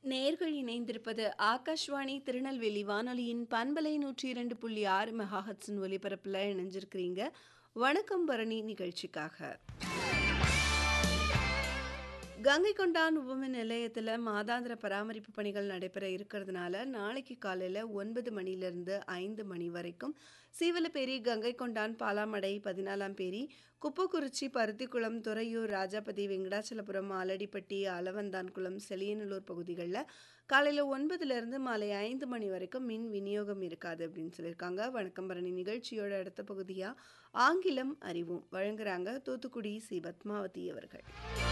நேர்கள் இணைந்திருப்பது ஆகாஷ்வாணி திருநெல்வேலி வானொலியின் பண்பலை நூற்றி இரண்டு புள்ளி ஆறு மெகாஹட்ஸின் ஒலிபரப்பில் இணைஞ்சிருக்கிறீங்க வணக்கம் பரணி நிகழ்ச்சிக்காக கங்கை கொண்டான் உபமின் நிலையத்தில் மாதாந்திர பராமரிப்பு பணிகள் நடைபெற இருக்கிறதுனால நாளைக்கு காலையில் ஒன்பது மணிலேருந்து ஐந்து மணி வரைக்கும் சீவலப்பேரி கங்கை கொண்டான் பாலாமடை பதினாலாம் பேரி குப்பக்குறிச்சி பருத்திக்குளம் துறையூர் ராஜாபதி வெங்கடாச்சலபுரம் ஆலடிப்பட்டி அலவந்தான்குளம் செலியநல்லூர் பகுதிகளில் காலையில் ஒன்பதுலேருந்து மாலை ஐந்து மணி வரைக்கும் மின் விநியோகம் இருக்காது அப்படின்னு சொல்லியிருக்காங்க வணக்கம் பரணி நிகழ்ச்சியோட அடுத்த பகுதியாக ஆங்கிலம் அறிவும் வழங்குறாங்க தூத்துக்குடி சி பத்மாவதி அவர்கள்